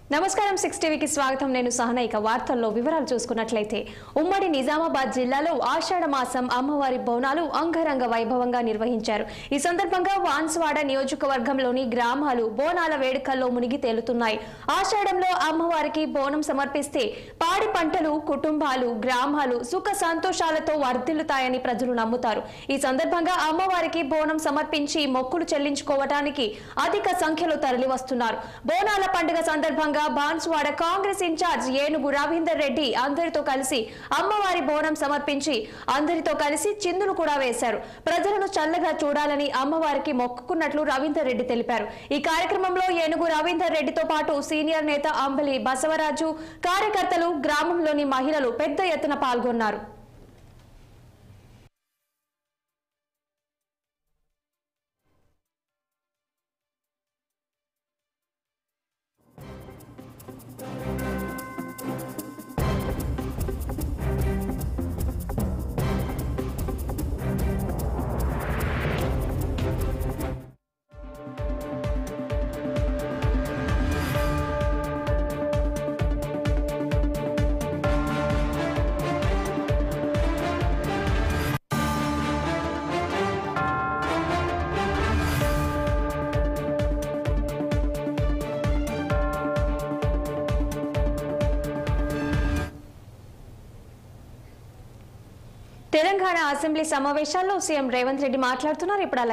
నమస్కారం సిక్స్ టీవీకి స్వాగతం నేను సహన ఇక వార్తల్లో వివరాలు చూసుకున్నట్లయితే ఉమ్మడి నిజామాబాద్ జిల్లాలో ఆషాఢ మాసం అమ్మవారి బోనాలు అంగరంగ వైభవంగా నిర్వహించారు ఈ సందర్భంగా వాన్స్వాడ నియోజకవర్గంలోని గ్రామాలు బోనాల వేడుకల్లో మునిగి తేలుతున్నాయి ఆషాఢంలో అమ్మవారికి బోనం సమర్పిస్తే పాడి పంటలు కుటుంబాలు గ్రామాలు సుఖ సంతోషాలతో వర్ధిల్లుతాయని ప్రజలు నమ్ముతారు ఈ సందర్భంగా అమ్మవారికి బోనం సమర్పించి మొక్కులు చెల్లించుకోవటానికి అధిక సంఖ్యలో తరలివస్తున్నారు బోనాల పండుగ సందర్భంగా బాన్స్వాడ కాంగ్రెస్ ఇన్ఛార్జ్ ఏనుగు రవీందర్ రెడ్డి అందరితో కలిసి అమ్మవారి బోనం సమర్పించి అందరితో కలిసి చిందులు కూడా వేశారు ప్రజలను చల్లగా చూడాలని అమ్మవారికి మొక్కుకున్నట్లు రవీందర్ రెడ్డి తెలిపారు ఈ కార్యక్రమంలో ఏనుగు రవీందర్ రెడ్డితో పాటు సీనియర్ నేత అంబలి బసవరాజు కార్యకర్తలు గ్రామంలోని మహిళలు పెద్ద ఎత్తున పాల్గొన్నారు తెలంగాణ అసెంబ్లీ సమావేశాల్లో సీఎం రేవంత్ రెడ్డి మాట్లాడుతున్నారు ఇప్పుడు అలా